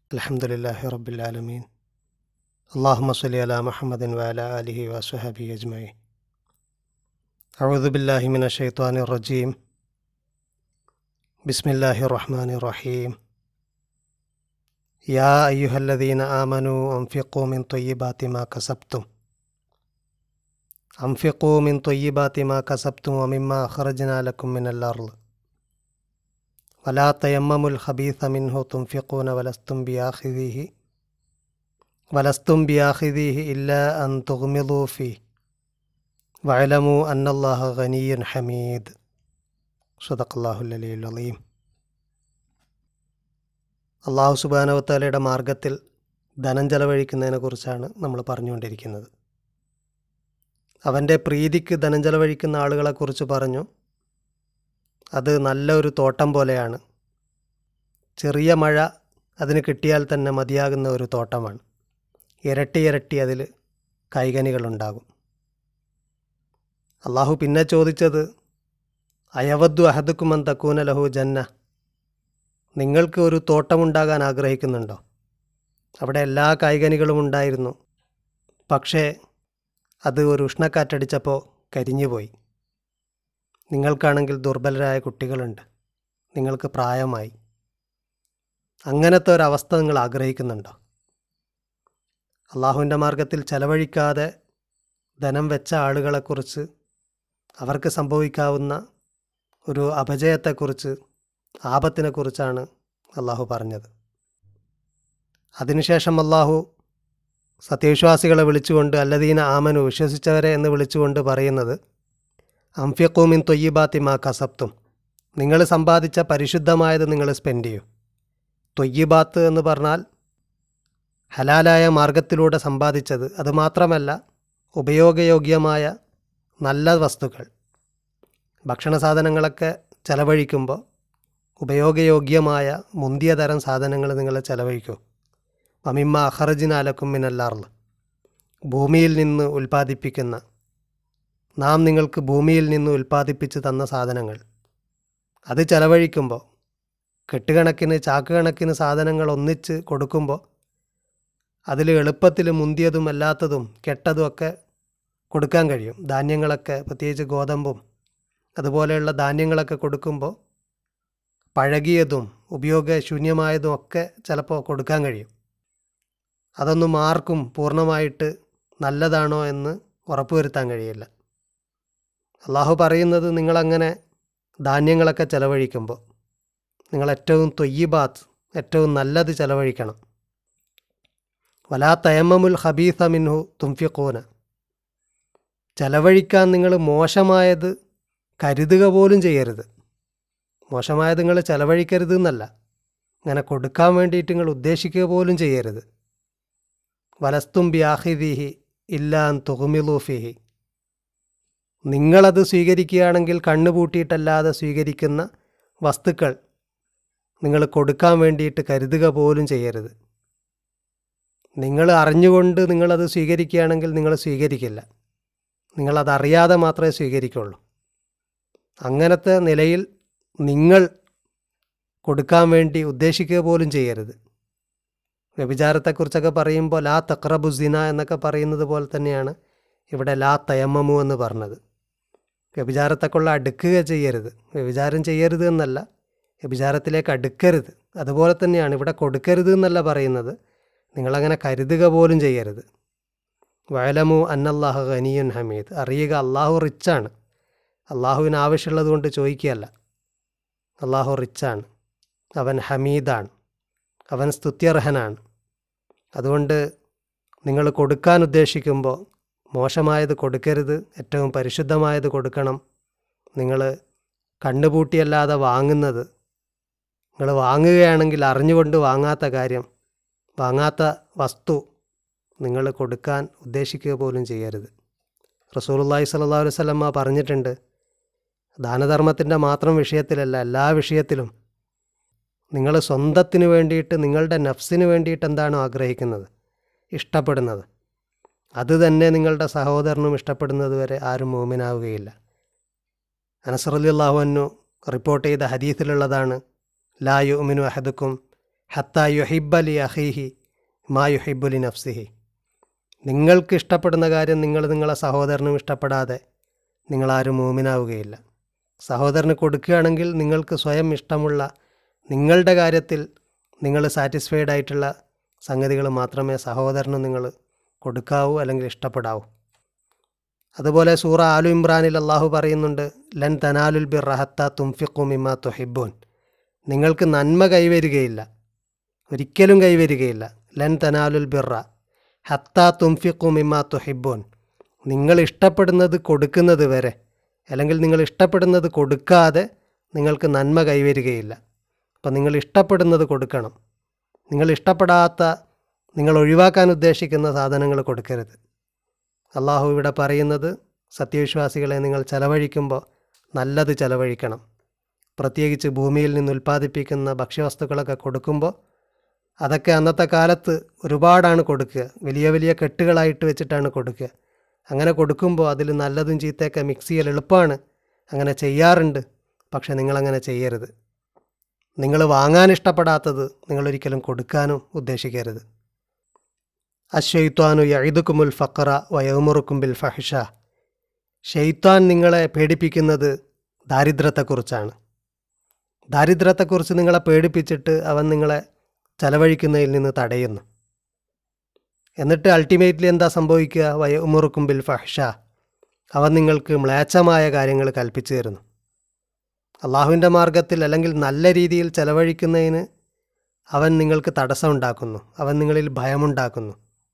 الحمد لله رب العالمين اللهم صل على محمد وعلى آله وصحبه أجمعين أعوذ بالله من الشيطان الرجيم بسم الله الرحمن الرحيم يا أيها الذين آمنوا أنفقوا من طيبات ما كسبتم أنفقوا من طيبات ما كسبتم ومما أخرجنا لكم من الأرض ولا تيمموا الخبيث منه تنفقون ولستم بآخذيه ولستم بآخذيه إلا أن تغمضوا فيه واعلموا أن الله غني حميد صدق الله العلي العظيم അള്ളാഹു സുബാനവത്താലയുടെ മാർഗത്തിൽ ധനം ചെലവഴിക്കുന്നതിനെ കുറിച്ചാണ് നമ്മൾ പറഞ്ഞുകൊണ്ടിരിക്കുന്നത് അവൻ്റെ പ്രീതിക്ക് ധനം ചെലവഴിക്കുന്ന ആളുകളെക്കുറിച്ച് പറഞ്ഞു അത് നല്ല ഒരു തോട്ടം പോലെയാണ് ചെറിയ മഴ അതിന് കിട്ടിയാൽ തന്നെ മതിയാകുന്ന ഒരു തോട്ടമാണ് ഇരട്ടി ഇരട്ടി അതിൽ കൈകനികളുണ്ടാകും അള്ളാഹു പിന്നെ ചോദിച്ചത് അയവദ്ദു അഹദുക്കുമൻ തക്കൂന ലഹു ജന്ന നിങ്ങൾക്ക് ഒരു തോട്ടമുണ്ടാകാൻ ആഗ്രഹിക്കുന്നുണ്ടോ അവിടെ എല്ലാ കായ്കനികളും ഉണ്ടായിരുന്നു പക്ഷേ അത് ഒരു ഉഷ്ണക്കാറ്റടിച്ചപ്പോൾ കരിഞ്ഞുപോയി നിങ്ങൾക്കാണെങ്കിൽ ദുർബലരായ കുട്ടികളുണ്ട് നിങ്ങൾക്ക് പ്രായമായി അങ്ങനത്തെ ഒരവസ്ഥ നിങ്ങൾ ആഗ്രഹിക്കുന്നുണ്ടോ അള്ളാഹുവിൻ്റെ മാർഗത്തിൽ ചെലവഴിക്കാതെ ധനം വെച്ച ആളുകളെക്കുറിച്ച് അവർക്ക് സംഭവിക്കാവുന്ന ഒരു അപജയത്തെക്കുറിച്ച് ആപത്തിനെക്കുറിച്ചാണ് അള്ളാഹു പറഞ്ഞത് അതിനുശേഷം അള്ളാഹു സത്യവിശ്വാസികളെ വിളിച്ചുകൊണ്ട് അല്ലദീന ആമനു വിശ്വസിച്ചവരെ എന്ന് വിളിച്ചുകൊണ്ട് പറയുന്നത് അംഫ്യക്കൂമിൻ തൊയ്യബാത്തി മാ കസപ്തും നിങ്ങൾ സമ്പാദിച്ച പരിശുദ്ധമായത് നിങ്ങൾ സ്പെൻഡ് ചെയ്യൂ തൊയ്യബാത്ത് എന്ന് പറഞ്ഞാൽ ഹലാലായ മാർഗത്തിലൂടെ സമ്പാദിച്ചത് അതുമാത്രമല്ല ഉപയോഗയോഗ്യമായ നല്ല വസ്തുക്കൾ ഭക്ഷണ സാധനങ്ങളൊക്കെ ചെലവഴിക്കുമ്പോൾ ഉപയോഗയോഗ്യമായ മുന്തിയ തരം സാധനങ്ങൾ നിങ്ങൾ ചെലവഴിക്കൂ വമിമ്മ അഹറജിനാലക്കും മിനല്ലാർന്ന് ഭൂമിയിൽ നിന്ന് ഉൽപ്പാദിപ്പിക്കുന്ന നാം നിങ്ങൾക്ക് ഭൂമിയിൽ നിന്ന് ഉൽപ്പാദിപ്പിച്ച് തന്ന സാധനങ്ങൾ അത് ചെലവഴിക്കുമ്പോൾ കെട്ടുകണക്കിന് ചാക്ക് കണക്കിന് സാധനങ്ങൾ ഒന്നിച്ച് കൊടുക്കുമ്പോൾ അതിൽ എളുപ്പത്തിൽ മുന്തിയതും അല്ലാത്തതും കെട്ടതും ഒക്കെ കൊടുക്കാൻ കഴിയും ധാന്യങ്ങളൊക്കെ പ്രത്യേകിച്ച് ഗോതമ്പും അതുപോലെയുള്ള ധാന്യങ്ങളൊക്കെ കൊടുക്കുമ്പോൾ പഴകിയതും ഉപയോഗശൂന്യമായതും ഒക്കെ ചിലപ്പോൾ കൊടുക്കാൻ കഴിയും അതൊന്നും ആർക്കും പൂർണ്ണമായിട്ട് നല്ലതാണോ എന്ന് ഉറപ്പുവരുത്താൻ കഴിയില്ല അള്ളാഹു പറയുന്നത് നിങ്ങളങ്ങനെ ധാന്യങ്ങളൊക്കെ ചെലവഴിക്കുമ്പോൾ നിങ്ങൾ ഏറ്റവും തൊയ്യബാത്ത് ഏറ്റവും നല്ലത് ചെലവഴിക്കണം വലാ തയമ്മമുൽ ഹബീസ മിൻഹു തുംഫിഖൂന ചെലവഴിക്കാൻ നിങ്ങൾ മോശമായത് കരുതുക പോലും ചെയ്യരുത് മോശമായത് നിങ്ങൾ ചെലവഴിക്കരുത് എന്നല്ല അങ്ങനെ കൊടുക്കാൻ വേണ്ടിയിട്ട് നിങ്ങൾ ഉദ്ദേശിക്കുക പോലും ചെയ്യരുത് വലസ്തും ബിയാഹിദീഹി ഇല്ലാൻ തുഹുമിലൂഫിഹി നിങ്ങളത് സ്വീകരിക്കുകയാണെങ്കിൽ കണ്ണുപൂട്ടിയിട്ടല്ലാതെ സ്വീകരിക്കുന്ന വസ്തുക്കൾ നിങ്ങൾ കൊടുക്കാൻ വേണ്ടിയിട്ട് കരുതുക പോലും ചെയ്യരുത് നിങ്ങൾ അറിഞ്ഞുകൊണ്ട് നിങ്ങളത് സ്വീകരിക്കുകയാണെങ്കിൽ നിങ്ങൾ സ്വീകരിക്കില്ല നിങ്ങളത് അറിയാതെ മാത്രമേ സ്വീകരിക്കുള്ളൂ അങ്ങനത്തെ നിലയിൽ നിങ്ങൾ കൊടുക്കാൻ വേണ്ടി ഉദ്ദേശിക്കുക പോലും ചെയ്യരുത് വ്യഭിചാരത്തെക്കുറിച്ചൊക്കെ പറയുമ്പോൾ ലാ തക്രബുസിന എന്നൊക്കെ പറയുന്നത് പോലെ തന്നെയാണ് ഇവിടെ ലാ തയമ്മമു എന്ന് പറഞ്ഞത് വ്യഭിചാരത്തെക്കുള്ള അടുക്കുക ചെയ്യരുത് വ്യഭിചാരം ചെയ്യരുത് എന്നല്ല വ്യഭിചാരത്തിലേക്ക് അടുക്കരുത് അതുപോലെ തന്നെയാണ് ഇവിടെ കൊടുക്കരുത് എന്നല്ല പറയുന്നത് നിങ്ങളങ്ങനെ കരുതുക പോലും ചെയ്യരുത് വയലമു അന്നല്ലാഹു ഖനിയുൻ ഹമീദ് അറിയുക അള്ളാഹു റിച്ചാണ് അള്ളാഹുവിന് ആവശ്യമുള്ളത് കൊണ്ട് ചോദിക്കുകയല്ല അള്ളാഹു റിച്ചാണ് അവൻ ഹമീദാണ് അവൻ സ്തുത്യർഹനാണ് അതുകൊണ്ട് നിങ്ങൾ കൊടുക്കാൻ ഉദ്ദേശിക്കുമ്പോൾ മോശമായത് കൊടുക്കരുത് ഏറ്റവും പരിശുദ്ധമായത് കൊടുക്കണം നിങ്ങൾ കണ്ണുപൂട്ടിയല്ലാതെ വാങ്ങുന്നത് നിങ്ങൾ വാങ്ങുകയാണെങ്കിൽ അറിഞ്ഞുകൊണ്ട് വാങ്ങാത്ത കാര്യം വാങ്ങാത്ത വസ്തു നിങ്ങൾ കൊടുക്കാൻ ഉദ്ദേശിക്കുക പോലും ചെയ്യരുത് റസൂലുള്ളാഹി സ്വല്ലല്ലാഹു അലൈഹി വസല്ലമ പറഞ്ഞിട്ടുണ്ട് ദാനധർമ്മത്തിൻ്റെ മാത്രം വിഷയത്തിലല്ല എല്ലാ വിഷയത്തിലും നിങ്ങൾ സ്വന്തത്തിന് വേണ്ടിയിട്ട് നിങ്ങളുടെ നഫ്സിന് വേണ്ടിയിട്ട് എന്താണോ ആഗ്രഹിക്കുന്നത് ഇഷ്ടപ്പെടുന്നത് അത് തന്നെ നിങ്ങളുടെ സഹോദരനും ഇഷ്ടപ്പെടുന്നത് വരെ ആരും മോമിനാവുകയില്ല അനസറലി അള്ളാഹുവിനു റിപ്പോർട്ട് ചെയ്ത ഹദീസിലുള്ളതാണ് ലാ യുമിനു അഹദുക്കും ഹത്ത യുഹിബലി അഹീഹി മാ യുഹിബുലി നഫ്സിഹി നിങ്ങൾക്ക് ഇഷ്ടപ്പെടുന്ന കാര്യം നിങ്ങൾ നിങ്ങളെ സഹോദരനും ഇഷ്ടപ്പെടാതെ നിങ്ങളാരും മൂമിനാവുകയില്ല സഹോദരന് കൊടുക്കുകയാണെങ്കിൽ നിങ്ങൾക്ക് സ്വയം ഇഷ്ടമുള്ള നിങ്ങളുടെ കാര്യത്തിൽ നിങ്ങൾ സാറ്റിസ്ഫൈഡ് ആയിട്ടുള്ള സംഗതികൾ മാത്രമേ സഹോദരന് നിങ്ങൾ കൊടുക്കാവൂ അല്ലെങ്കിൽ ഇഷ്ടപ്പെടാവൂ അതുപോലെ സൂറ ആലു ഇമ്രാനിൽ അള്ളാഹു പറയുന്നുണ്ട് ലൻ തനാലുൽ ബിർ റഹത്ത തുംഫിഖു മിമ്മ തുഹിബൂൻ നിങ്ങൾക്ക് നന്മ കൈവരികയില്ല ഒരിക്കലും കൈവരികയില്ല ലൻ തനാലുൽ ബിറ ഹത്ത തുംഫിഖു മിമ്മ തുഹിബൂൻ നിങ്ങൾ ഇഷ്ടപ്പെടുന്നത് കൊടുക്കുന്നത് വരെ അല്ലെങ്കിൽ നിങ്ങൾ ഇഷ്ടപ്പെടുന്നത് കൊടുക്കാതെ നിങ്ങൾക്ക് നന്മ കൈവരികയില്ല അപ്പം നിങ്ങൾ ഇഷ്ടപ്പെടുന്നത് കൊടുക്കണം നിങ്ങൾ ഇഷ്ടപ്പെടാത്ത നിങ്ങൾ ഒഴിവാക്കാൻ ഉദ്ദേശിക്കുന്ന സാധനങ്ങൾ കൊടുക്കരുത് അള്ളാഹു ഇവിടെ പറയുന്നത് സത്യവിശ്വാസികളെ നിങ്ങൾ ചെലവഴിക്കുമ്പോൾ നല്ലത് ചെലവഴിക്കണം പ്രത്യേകിച്ച് ഭൂമിയിൽ നിന്ന് ഉൽപ്പാദിപ്പിക്കുന്ന ഭക്ഷ്യവസ്തുക്കളൊക്കെ കൊടുക്കുമ്പോൾ അതൊക്കെ അന്നത്തെ കാലത്ത് ഒരുപാടാണ് കൊടുക്കുക വലിയ വലിയ കെട്ടുകളായിട്ട് വെച്ചിട്ടാണ് കൊടുക്കുക അങ്ങനെ കൊടുക്കുമ്പോൾ അതിൽ നല്ലതും ചീത്തയൊക്കെ മിക്സ് ചെയ്യൽ എളുപ്പമാണ് അങ്ങനെ ചെയ്യാറുണ്ട് പക്ഷെ നിങ്ങളങ്ങനെ ചെയ്യരുത് നിങ്ങൾ വാങ്ങാൻ ഇഷ്ടപ്പെടാത്തത് നിങ്ങളൊരിക്കലും കൊടുക്കാനും ഉദ്ദേശിക്കരുത് അശ്വയ്ത്വാനു യഴുതുക്കുമുൽ ഫക്കറ വയമുറുക്കും ബിൽ ഫഹിഷ ഷെയ്ത്താൻ നിങ്ങളെ പേടിപ്പിക്കുന്നത് ദാരിദ്ര്യത്തെക്കുറിച്ചാണ് ദാരിദ്ര്യത്തെക്കുറിച്ച് നിങ്ങളെ പേടിപ്പിച്ചിട്ട് അവൻ നിങ്ങളെ ചെലവഴിക്കുന്നതിൽ നിന്ന് തടയുന്നു എന്നിട്ട് അൾട്ടിമേറ്റ്ലി എന്താ സംഭവിക്കുക വയമുറുക്കും ബിൽ ഫഹിഷ അവൻ നിങ്ങൾക്ക് മ്ലേച്ഛമായ കാര്യങ്ങൾ കൽപ്പിച്ചു തരുന്നു അള്ളാഹുവിൻ്റെ മാർഗത്തിൽ അല്ലെങ്കിൽ നല്ല രീതിയിൽ ചെലവഴിക്കുന്നതിന് അവൻ നിങ്ങൾക്ക് തടസ്സമുണ്ടാക്കുന്നു അവൻ നിങ്ങളിൽ ഭയമുണ്ടാക്കുന്നു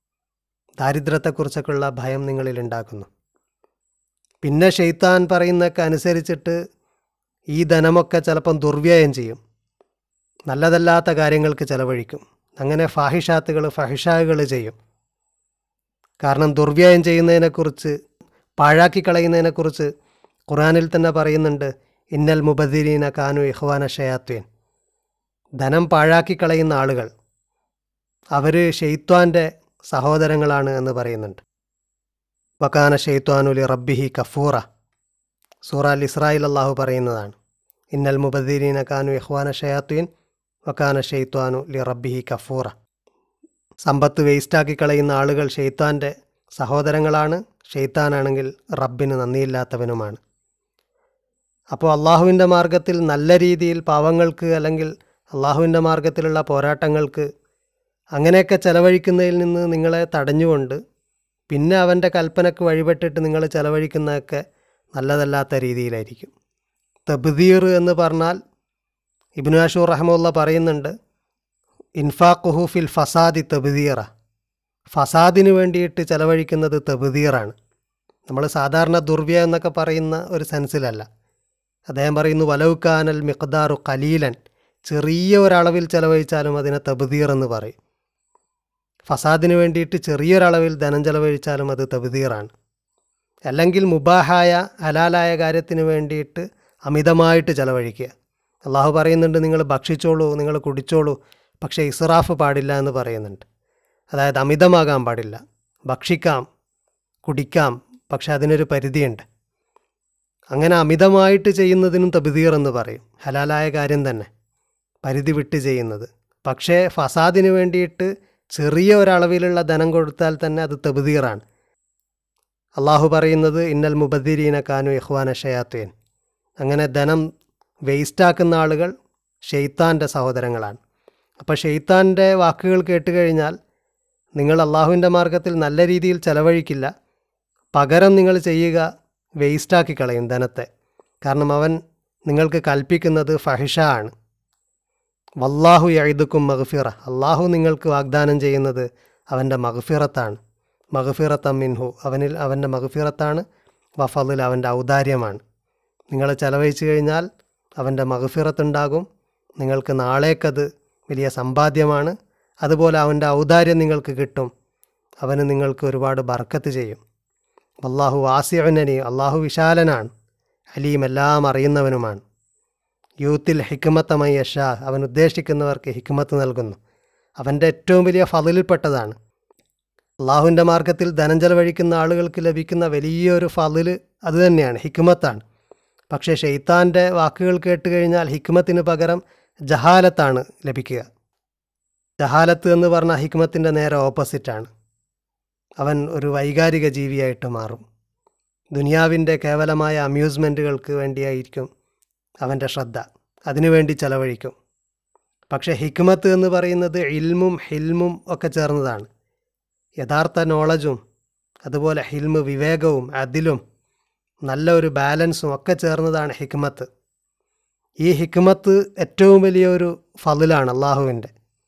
ദാരിദ്ര്യത്തെക്കുറിച്ചൊക്കെയുള്ള ഭയം നിങ്ങളിൽ ഉണ്ടാക്കുന്നു പിന്നെ ഷെയ്ത്താൻ പറയുന്നതൊക്കെ അനുസരിച്ചിട്ട് ഈ ധനമൊക്കെ ചിലപ്പം ദുർവ്യയം ചെയ്യും നല്ലതല്ലാത്ത കാര്യങ്ങൾക്ക് ചെലവഴിക്കും അങ്ങനെ ഫാഹിഷാത്തുകൾ ഫഹിഷാകൾ ചെയ്യും കാരണം ദുർവ്യയം ചെയ്യുന്നതിനെക്കുറിച്ച് പാഴാക്കി കളയുന്നതിനെക്കുറിച്ച് ഖുറാനിൽ തന്നെ പറയുന്നുണ്ട് ഇന്നൽ മുബദിരീന കാനു ഇഹ്വാന ഷയാത്വേൻ ധനം പാഴാക്കി കളയുന്ന ആളുകൾ അവർ ഷെയ്ത്വാൻ്റെ സഹോദരങ്ങളാണ് എന്ന് പറയുന്നുണ്ട് വക്കാന ഷെയ്ത്വാനുലി റബ്ബിഹി കഫൂറ സൂറ അൽ ഇസ്രായിൽ അള്ളാഹു പറയുന്നതാണ് ഇന്നൽ മുബദ്ദീരീന കാനു ഇഹ്വാന ഷയാത്വീൻ വക്കാന ഷെയ്ത്വാനു ലി റബ്ബിഹി കഫൂറ സമ്പത്ത് വേസ്റ്റാക്കി കളയുന്ന ആളുകൾ ഷെയ്ത്താൻ്റെ സഹോദരങ്ങളാണ് ഷെയ്ത്താനാണെങ്കിൽ റബ്ബിന് നന്ദിയില്ലാത്തവനുമാണ് അപ്പോൾ അള്ളാഹുവിൻ്റെ മാർഗത്തിൽ നല്ല രീതിയിൽ പാവങ്ങൾക്ക് അല്ലെങ്കിൽ അള്ളാഹുവിൻ്റെ മാർഗത്തിലുള്ള പോരാട്ടങ്ങൾക്ക് അങ്ങനെയൊക്കെ ചെലവഴിക്കുന്നതിൽ നിന്ന് നിങ്ങളെ തടഞ്ഞുകൊണ്ട് പിന്നെ അവൻ്റെ കൽപ്പനക്ക് വഴിപെട്ടിട്ട് നിങ്ങൾ ചെലവഴിക്കുന്നതൊക്കെ നല്ലതല്ലാത്ത രീതിയിലായിരിക്കും തബ്ദീർ എന്ന് പറഞ്ഞാൽ ഇബ്നു അഷൂർ റഹമുല്ല പറയുന്നുണ്ട് ഇൻഫാഖുഹു ഫിൽ ഫസാദി തബ്ദീറ ഫസാദിന് വേണ്ടിയിട്ട് ചെലവഴിക്കുന്നത് തബ്ദീറാണ് നമ്മൾ സാധാരണ ദുർവ്യ എന്നൊക്കെ പറയുന്ന ഒരു സെൻസിലല്ല അദ്ദേഹം പറയുന്നു വലൗക്കാനൽ മിഖ്ദാറു കലീലൻ ചെറിയ ഒരളവിൽ ചെലവഴിച്ചാലും അതിനെ തബ്ദീർ എന്ന് പറയും ഫസാദിന് വേണ്ടിയിട്ട് ചെറിയൊരളവിൽ ധനം ചെലവഴിച്ചാലും അത് തബ്ദീറാണ് അല്ലെങ്കിൽ മുബാഹായ ഹലാലായ കാര്യത്തിന് വേണ്ടിയിട്ട് അമിതമായിട്ട് ചെലവഴിക്കുക അള്ളാഹു പറയുന്നുണ്ട് നിങ്ങൾ ഭക്ഷിച്ചോളൂ നിങ്ങൾ കുടിച്ചോളൂ പക്ഷേ ഇസ്രാഫ് പാടില്ല എന്ന് പറയുന്നുണ്ട് അതായത് അമിതമാകാൻ പാടില്ല ഭക്ഷിക്കാം കുടിക്കാം പക്ഷെ അതിനൊരു പരിധിയുണ്ട് അങ്ങനെ അമിതമായിട്ട് ചെയ്യുന്നതിനും തബിദീർ എന്ന് പറയും ഹലാലായ കാര്യം തന്നെ പരിധി വിട്ട് ചെയ്യുന്നത് പക്ഷേ ഫസാദിന് വേണ്ടിയിട്ട് ചെറിയ ഒരളവിലുള്ള ധനം കൊടുത്താൽ തന്നെ അത് തബുദീറാണ് അള്ളാഹു പറയുന്നത് ഇന്നൽ മുബദ്ദിരീന കാനു ഇഹ്വാന ഷയാത്തേൻ അങ്ങനെ ധനം വേസ്റ്റാക്കുന്ന ആളുകൾ ഷെയ്ത്താൻ്റെ സഹോദരങ്ങളാണ് അപ്പോൾ ഷെയ്ത്താൻ്റെ വാക്കുകൾ കേട്ട് കഴിഞ്ഞാൽ നിങ്ങൾ അള്ളാഹുവിൻ്റെ മാർഗത്തിൽ നല്ല രീതിയിൽ ചെലവഴിക്കില്ല പകരം നിങ്ങൾ ചെയ്യുക വേസ്റ്റാക്കി കളയും ധനത്തെ കാരണം അവൻ നിങ്ങൾക്ക് കൽപ്പിക്കുന്നത് ഫഹിഷ ആണ് വല്ലാഹു യഴുതുക്കും മഹഫിറ അള്ളാഹു നിങ്ങൾക്ക് വാഗ്ദാനം ചെയ്യുന്നത് അവൻ്റെ മഹഫിറത്താണ് മഹഫിറത്ത മിൻഹു അവനിൽ അവൻ്റെ മഹഫിറത്താണ് വഫലിൽ അവൻ്റെ ഔദാര്യമാണ് നിങ്ങൾ ചെലവഴിച്ചു കഴിഞ്ഞാൽ അവൻ്റെ മഹഫിറത്തുണ്ടാകും നിങ്ങൾക്ക് നാളേക്കത് വലിയ സമ്പാദ്യമാണ് അതുപോലെ അവൻ്റെ ഔദാര്യം നിങ്ങൾക്ക് കിട്ടും അവന് നിങ്ങൾക്ക് ഒരുപാട് ബർക്കത്ത് ചെയ്യും അള്ളാഹു വാസിയനനി അള്ളാഹു വിശാലനാണ് അലീം എല്ലാം അറിയുന്നവനുമാണ് യൂത്തിൽ ഹിക്മത്തമയ ഷാ അവൻ ഉദ്ദേശിക്കുന്നവർക്ക് ഹിക്മത്ത് നൽകുന്നു അവൻ്റെ ഏറ്റവും വലിയ ഫതിലിൽപ്പെട്ടതാണ് അള്ളാഹുവിൻ്റെ മാർഗത്തിൽ ധനം ചെലവഴിക്കുന്ന ആളുകൾക്ക് ലഭിക്കുന്ന വലിയൊരു ഫതിൽ അതുതന്നെയാണ് ഹിക്മത്താണ് പക്ഷേ ഷെയ്ത്താൻ്റെ വാക്കുകൾ കേട്ട് കഴിഞ്ഞാൽ ഹിക്മത്തിന് പകരം ജഹാലത്താണ് ലഭിക്കുക ജഹാലത്ത് എന്ന് പറഞ്ഞ ഹിക്മത്തിൻ്റെ നേരെ ഓപ്പോസിറ്റാണ് അവൻ ഒരു വൈകാരിക ജീവിയായിട്ട് മാറും ദുനിയാവിൻ്റെ കേവലമായ അമ്യൂസ്മെൻറ്റുകൾക്ക് വേണ്ടിയായിരിക്കും അവൻ്റെ ശ്രദ്ധ അതിനുവേണ്ടി ചെലവഴിക്കും പക്ഷേ ഹിക്മത്ത് എന്ന് പറയുന്നത് ഇൽമും ഹിൽമും ഒക്കെ ചേർന്നതാണ് യഥാർത്ഥ നോളജും അതുപോലെ ഹിൽമ് വിവേകവും അതിലും നല്ല ഒരു ബാലൻസും ഒക്കെ ചേർന്നതാണ് ഹിക്മത്ത് ഈ ഹിക്മത്ത് ഏറ്റവും വലിയൊരു ഫതിലാണ് അള്ളാഹുവിൻ്റെ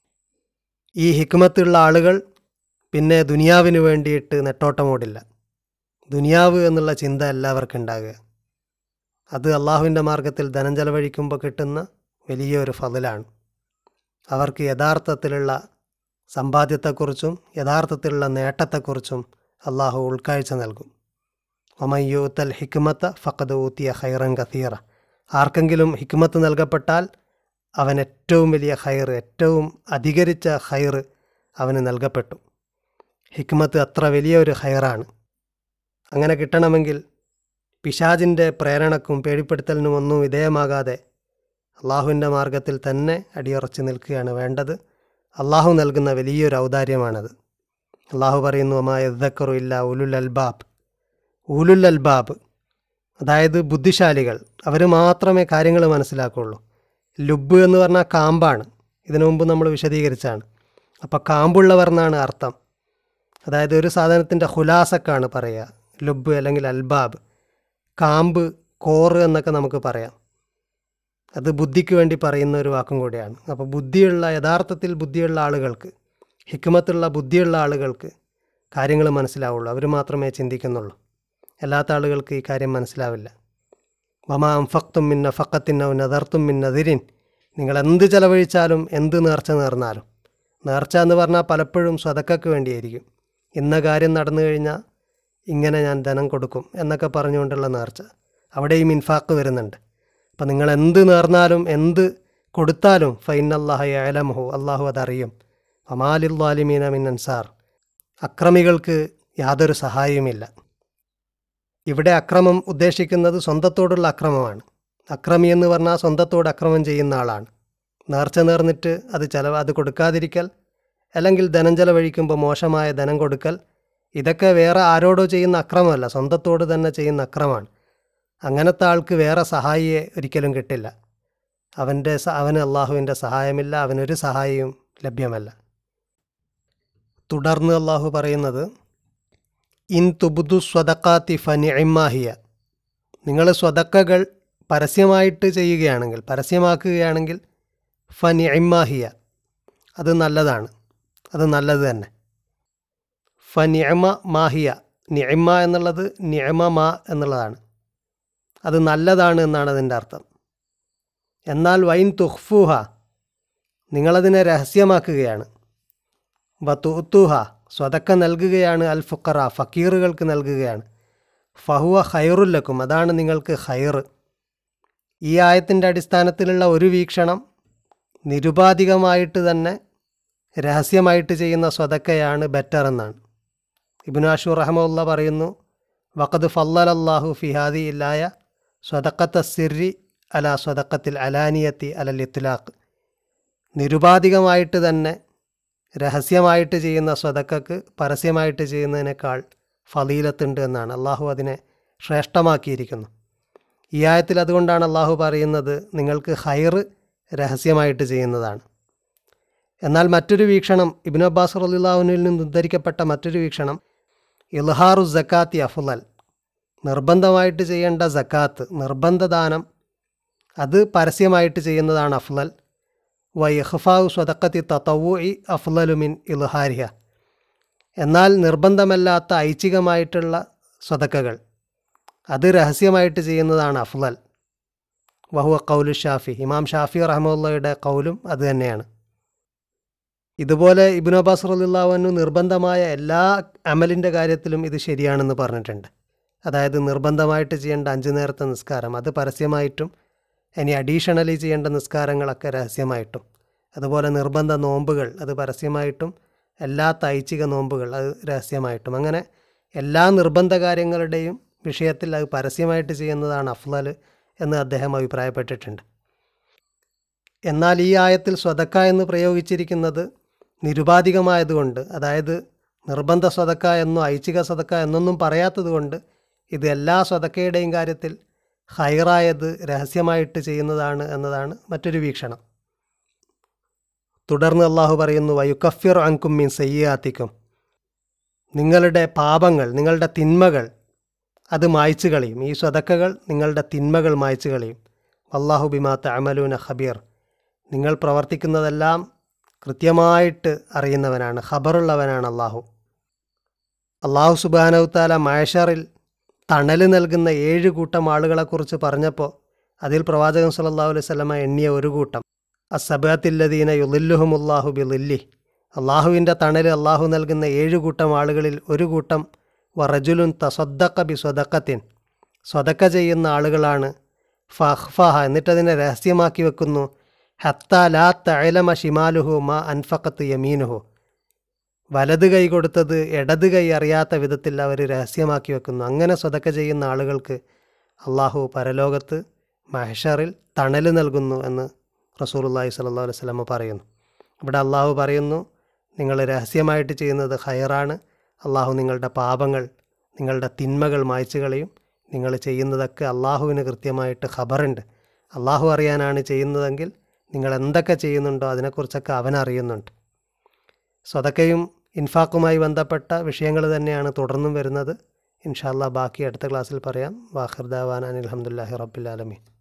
ഈ ഹിക്മത്തുള്ള ആളുകൾ പിന്നെ ദുനിയാവിന് വേണ്ടിയിട്ട് നെട്ടോട്ടമോടില്ല ദുനിയാവ് എന്നുള്ള ചിന്ത എല്ലാവർക്കും ഉണ്ടാകുക അത് അള്ളാഹുവിൻ്റെ മാർഗത്തിൽ ധനം ചെലവഴിക്കുമ്പോൾ കിട്ടുന്ന വലിയൊരു ഫതിലാണ് അവർക്ക് യഥാർത്ഥത്തിലുള്ള സമ്പാദ്യത്തെക്കുറിച്ചും യഥാർത്ഥത്തിലുള്ള നേട്ടത്തെക്കുറിച്ചും അള്ളാഹു ഉൾക്കാഴ്ച നൽകും ഒമയ്യൂത്തൽ ഹിക്മത്ത് ഫക്കത് ഊത്തിയ ഹൈറൻ കസീറ ആർക്കെങ്കിലും ഹിക്മത്ത് നൽകപ്പെട്ടാൽ അവൻ ഏറ്റവും വലിയ ഹൈർ ഏറ്റവും അധികരിച്ച ഹൈർ അവന് നൽകപ്പെട്ടു ഹിക്മത്ത് അത്ര വലിയൊരു ഹൈറാണ് അങ്ങനെ കിട്ടണമെങ്കിൽ പിശാജിൻ്റെ പ്രേരണക്കും പേടിപ്പെടുത്തലിനും ഒന്നും വിധേയമാകാതെ അള്ളാഹുവിൻ്റെ മാർഗത്തിൽ തന്നെ അടിയുറച്ച് നിൽക്കുകയാണ് വേണ്ടത് അള്ളാഹു നൽകുന്ന വലിയൊരു ഔദാര്യമാണത് അള്ളാഹു പറയുന്നു അമാ യദ്ദക്കറു ഇല്ല ഉലുൽ അൽബാബ് ഉലുൽ അൽബാബ് അതായത് ബുദ്ധിശാലികൾ അവർ മാത്രമേ കാര്യങ്ങൾ മനസ്സിലാക്കുള്ളൂ ലുബ് എന്ന് പറഞ്ഞാൽ കാമ്പാണ് ഇതിനു മുമ്പ് നമ്മൾ വിശദീകരിച്ചാണ് അപ്പോൾ കാമ്പുള്ളവർ എന്നാണ് അർത്ഥം അതായത് ഒരു സാധനത്തിൻ്റെ ഹുലാസക്കാണ് പറയുക ലുബ് അല്ലെങ്കിൽ അൽബാബ് കാമ്പ് കോറ് എന്നൊക്കെ നമുക്ക് പറയാം അത് ബുദ്ധിക്ക് വേണ്ടി പറയുന്ന ഒരു വാക്കും കൂടിയാണ് അപ്പോൾ ബുദ്ധിയുള്ള യഥാർത്ഥത്തിൽ ബുദ്ധിയുള്ള ആളുകൾക്ക് ഹിക്മത്തുള്ള ബുദ്ധിയുള്ള ആളുകൾക്ക് കാര്യങ്ങൾ മനസ്സിലാവുള്ളൂ അവർ മാത്രമേ ചിന്തിക്കുന്നുള്ളൂ അല്ലാത്ത ആളുകൾക്ക് ഈ കാര്യം മനസ്സിലാവില്ല വമാ അംഫക്തും മിന്ന ഫക്കത്തിനോ നദർത്തും മിന്നതിരിൻ നിങ്ങൾ എന്ത് ചെലവഴിച്ചാലും എന്ത് നേർച്ച നേർന്നാലും നേർച്ച എന്ന് പറഞ്ഞാൽ പലപ്പോഴും സ്വതക്കക്ക് വേണ്ടിയായിരിക്കും ഇന്ന കാര്യം നടന്നു കഴിഞ്ഞാൽ ഇങ്ങനെ ഞാൻ ധനം കൊടുക്കും എന്നൊക്കെ പറഞ്ഞുകൊണ്ടുള്ള നേർച്ച അവിടെയും ഇൻഫാക്ക് വരുന്നുണ്ട് അപ്പം നിങ്ങൾ എന്ത് നേർന്നാലും എന്ത് കൊടുത്താലും ഫൈൻ അള്ളാഹു അലമഹു അള്ളാഹു അതറിയും അമാലിദ്വാലിമീന മിൻ അൻസാർ അക്രമികൾക്ക് യാതൊരു സഹായവുമില്ല ഇവിടെ അക്രമം ഉദ്ദേശിക്കുന്നത് സ്വന്തത്തോടുള്ള അക്രമമാണ് അക്രമി എന്ന് പറഞ്ഞാൽ സ്വന്തത്തോട് അക്രമം ചെയ്യുന്ന ആളാണ് നേർച്ച നേർന്നിട്ട് അത് ചെലവ് അത് കൊടുക്കാതിരിക്കൽ അല്ലെങ്കിൽ ധനം ചെലവഴിക്കുമ്പോൾ മോശമായ ധനം കൊടുക്കൽ ഇതൊക്കെ വേറെ ആരോടോ ചെയ്യുന്ന അക്രമമല്ല സ്വന്തത്തോട് തന്നെ ചെയ്യുന്ന അക്രമമാണ് അങ്ങനത്തെ ആൾക്ക് വേറെ സഹായിയെ ഒരിക്കലും കിട്ടില്ല അവൻ്റെ സ- അവന് അള്ളാഹുവിൻ്റെ സഹായമില്ല അവനൊരു സഹായിയും ലഭ്യമല്ല തുടർന്ന് അള്ളാഹു പറയുന്നത് ഇൻ തുബുദു സ്വതക്കാത്തി ഫനിഇമാഹിയ നിങ്ങൾ സ്വതക്കകൾ പരസ്യമായിട്ട് ചെയ്യുകയാണെങ്കിൽ പരസ്യമാക്കുകയാണെങ്കിൽ ഫനിഇമാഹിയ അത് നല്ലതാണ് അത് നല്ലത് തന്നെ ഫനിഅമ മാഹിയ നിഅമ എന്നുള്ളത് നിഅമ മാ എന്നുള്ളതാണ് അത് നല്ലതാണ് എന്നാണ് അതിൻ്റെ അർത്ഥം എന്നാൽ വൈൻ തുഹ്ഫൂഹ നിങ്ങളതിനെ രഹസ്യമാക്കുകയാണ് വത്തുഹ സ്വതക്ക നൽകുകയാണ് അൽ ഫുക്കറ ഫക്കീറുകൾക്ക് നൽകുകയാണ് ഫഹുവ ഖൈറുല്ലക്കും അതാണ് നിങ്ങൾക്ക് ഖൈർ ഈ ആയത്തിൻ്റെ അടിസ്ഥാനത്തിലുള്ള ഒരു വീക്ഷണം നിരുപാധികമായിട്ട് തന്നെ രഹസ്യമായിട്ട് ചെയ്യുന്ന സ്വതക്കയാണ് ബെറ്റർ എന്നാണ് ഇബിനാഷു റഹമുല്ല പറയുന്നു വഖദ് ഫല്ലലല്ലാഹു ഫിഹാദി ഇല്ലായ സ്വതക്കത്ത സിറി അല സ്വതക്കത്തിൽ അലാനിയത്തി അലൽ ഇത്ലാഖ് നിരുപാധികമായിട്ട് തന്നെ രഹസ്യമായിട്ട് ചെയ്യുന്ന സ്വതക്കക്ക് പരസ്യമായിട്ട് ചെയ്യുന്നതിനേക്കാൾ ഫലീലത്തുണ്ട് എന്നാണ് അള്ളാഹു അതിനെ ശ്രേഷ്ഠമാക്കിയിരിക്കുന്നു ഈ ആയത്തിൽ അതുകൊണ്ടാണ് അള്ളാഹു പറയുന്നത് നിങ്ങൾക്ക് ഹൈർ രഹസ്യമായിട്ട് ചെയ്യുന്നതാണ് എന്നാൽ മറ്റൊരു വീക്ഷണം ഇബിൻ അബ്ബാസ് റലിള്ളാഹുവിനിൽ നിന്ന് ഉദ്ധരിക്കപ്പെട്ട മറ്റൊരു വീക്ഷണം ഇൽഹാറു ജക്കാത്തി അഫുലൽ നിർബന്ധമായിട്ട് ചെയ്യേണ്ട ജക്കാത്ത് നിർബന്ധദാനം അത് പരസ്യമായിട്ട് ചെയ്യുന്നതാണ് അഫ്ലൽ വ ഇഹ്ഫാവ് സ്വതക്കത്തി തത്തവു ഇ അഫ്ലലുമിൻ ഇൽഹാരിഹ എന്നാൽ നിർബന്ധമല്ലാത്ത ഐച്ഛികമായിട്ടുള്ള സ്വതക്കകൾ അത് രഹസ്യമായിട്ട് ചെയ്യുന്നതാണ് അഫ്ലൽ വഹുവ കൗലു ഷാഫി ഇമാം ഷാഫി റഹ്മുള്ളയുടെ കൗലും അത് തന്നെയാണ് ഇതുപോലെ ഇബിൻ അബ്ബാസ് റലിള്ളാഹുവിനു നിർബന്ധമായ എല്ലാ അമലിൻ്റെ കാര്യത്തിലും ഇത് ശരിയാണെന്ന് പറഞ്ഞിട്ടുണ്ട് അതായത് നിർബന്ധമായിട്ട് ചെയ്യേണ്ട അഞ്ച് നേരത്തെ നിസ്കാരം അത് പരസ്യമായിട്ടും ഇനി അഡീഷണലി ചെയ്യേണ്ട നിസ്കാരങ്ങളൊക്കെ രഹസ്യമായിട്ടും അതുപോലെ നിർബന്ധ നോമ്പുകൾ അത് പരസ്യമായിട്ടും എല്ലാ തൈച്ചിക നോമ്പുകൾ അത് രഹസ്യമായിട്ടും അങ്ങനെ എല്ലാ നിർബന്ധ കാര്യങ്ങളുടെയും വിഷയത്തിൽ അത് പരസ്യമായിട്ട് ചെയ്യുന്നതാണ് അഫ്ലൽ എന്ന് അദ്ദേഹം അഭിപ്രായപ്പെട്ടിട്ടുണ്ട് എന്നാൽ ഈ ആയത്തിൽ സ്വതക്ക എന്ന് പ്രയോഗിച്ചിരിക്കുന്നത് നിരുപാധികമായതുകൊണ്ട് അതായത് നിർബന്ധ സ്വതക്ക എന്നോ ഐച്ഛിക സ്വതക്ക എന്നൊന്നും പറയാത്തത് കൊണ്ട് ഇത് എല്ലാ സ്വതക്കയുടെയും കാര്യത്തിൽ ഹൈറായത് രഹസ്യമായിട്ട് ചെയ്യുന്നതാണ് എന്നതാണ് മറ്റൊരു വീക്ഷണം തുടർന്ന് അള്ളാഹു പറയുന്നു വയുക്കഫിർ അങ്കും മീൻ സയ്യാത്തിക്കും നിങ്ങളുടെ പാപങ്ങൾ നിങ്ങളുടെ തിന്മകൾ അത് മായ്ച്ചു കളയും ഈ സ്വതക്കകൾ നിങ്ങളുടെ തിന്മകൾ മായ്ച്ചു കളയും അള്ളാഹു ബിമാ തഅമലൂന ഖബീർ നിങ്ങൾ പ്രവർത്തിക്കുന്നതെല്ലാം കൃത്യമായിട്ട് അറിയുന്നവനാണ് ഖബറുള്ളവനാണ് അള്ളാഹു അള്ളാഹു സുബാനവുത്താല മയഷറിൽ തണൽ നൽകുന്ന ഏഴ് കൂട്ടം ആളുകളെക്കുറിച്ച് പറഞ്ഞപ്പോൾ അതിൽ പ്രവാചകൻ സല്ലല്ലാഹു അലൈഹി വസല്ലമ എണ്ണിയ ഒരു കൂട്ടം അസബാത്തില്ലദീന യുലില്ലുഹുമുല്ലാഹു ബിലില്ലി അള്ളാഹുവിൻ്റെ തണൽ അള്ളാഹു നൽകുന്ന ഏഴ് കൂട്ടം ആളുകളിൽ ഒരു കൂട്ടം വറജുലുൻ തസദ്ദക്ക ബി സ്വതക്കത്തിൻ സ്വതക്ക ചെയ്യുന്ന ആളുകളാണ് ഫഹ്ഫഹ എന്നിട്ടതിനെ രഹസ്യമാക്കി വെക്കുന്നു ഹത്ത ലാ തഴലമ ഷിമാലുഹു മാ അൻഫക്കത്ത് യമീനുഹു വലത് കൈ കൊടുത്തത് ഇടത് കൈ അറിയാത്ത വിധത്തിൽ അവർ രഹസ്യമാക്കി വെക്കുന്നു അങ്ങനെ സ്വതക്ക ചെയ്യുന്ന ആളുകൾക്ക് അള്ളാഹു പരലോകത്ത് മഹഷറിൽ തണൽ നൽകുന്നു എന്ന് റസൂലുള്ളാഹി സ്വല്ലല്ലാഹു അലൈഹി വസല്ലമ പറയുന്നു ഇവിടെ അള്ളാഹു പറയുന്നു നിങ്ങൾ രഹസ്യമായിട്ട് ചെയ്യുന്നത് ഹയറാണ് അള്ളാഹു നിങ്ങളുടെ പാപങ്ങൾ നിങ്ങളുടെ തിന്മകൾ മായ്ച്ചു കളയും നിങ്ങൾ ചെയ്യുന്നതൊക്കെ അള്ളാഹുവിന് കൃത്യമായിട്ട് ഖബറുണ്ട് അള്ളാഹു അറിയാനാണ് ചെയ്യുന്നതെങ്കിൽ നിങ്ങൾ എന്തൊക്കെ ചെയ്യുന്നുണ്ടോ അതിനെക്കുറിച്ചൊക്കെ അവൻ അറിയുന്നുണ്ട് സ്വതക്കയും ഇൻഫാക്കുമായി ബന്ധപ്പെട്ട വിഷയങ്ങൾ തന്നെയാണ് തുടർന്നും വരുന്നത് ഇൻഷാല്ലാ ബാക്കി അടുത്ത ക്ലാസ്സിൽ പറയാം വാഹിർദാവാൻ അനിൽ അഹമ്മദില്ലാഹി റബ്ബിൽ ആലമീൻ